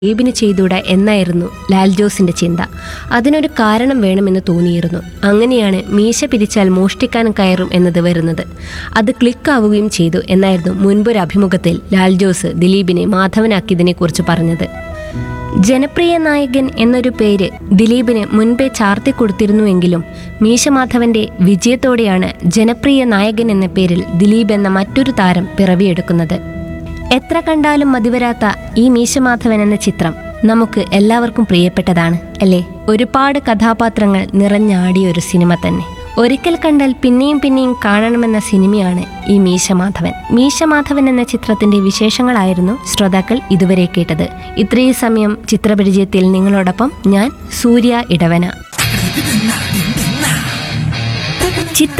ദിലീപിന് ചെയ്തൂടാ എന്നായിരുന്നു ലാൽ ജോസിന്റെ ചിന്ത അതിനൊരു കാരണം വേണമെന്ന് തോന്നിയിരുന്നു അങ്ങനെയാണ് മീശ പിരിച്ചാൽ മോഷ്ടിക്കാൻ കയറും എന്നത് വരുന്നത് അത് ക്ലിക്കാവുകയും ചെയ്തു എന്നായിരുന്നു മുൻപൊരു അഭിമുഖത്തിൽ ലാൽ ജോസ് ദിലീപിനെ മാധവനാക്കിയതിനെക്കുറിച്ച് പറഞ്ഞത് ജനപ്രിയ നായകൻ എന്നൊരു പേര് ദിലീപിന് മുൻപേ ചാർത്തി കൊടുത്തിരുന്നുവെങ്കിലും മീശമാധവന്റെ വിജയത്തോടെയാണ് ജനപ്രിയ നായകൻ എന്ന പേരിൽ ദിലീപ് എന്ന മറ്റൊരു താരം പിറവിയെടുക്കുന്നത് എത്ര കണ്ടാലും മതിവരാത്ത ഈ മീശമാധവൻ എന്ന ചിത്രം നമുക്ക് എല്ലാവർക്കും പ്രിയപ്പെട്ടതാണ് അല്ലേ ഒരുപാട് കഥാപാത്രങ്ങൾ നിറഞ്ഞാടിയ ഒരു സിനിമ തന്നെ ഒരിക്കൽ കണ്ടാൽ പിന്നെയും പിന്നെയും കാണണമെന്ന സിനിമയാണ് ഈ മീശമാധവൻ മീശമാധവൻ എന്ന ചിത്രത്തിന്റെ വിശേഷങ്ങളായിരുന്നു ശ്രോതാക്കൾ ഇതുവരെ കേട്ടത് ഇത്രയും സമയം ചിത്രപരിചയത്തിൽ നിങ്ങളോടൊപ്പം ഞാൻ സൂര്യ ഇടവന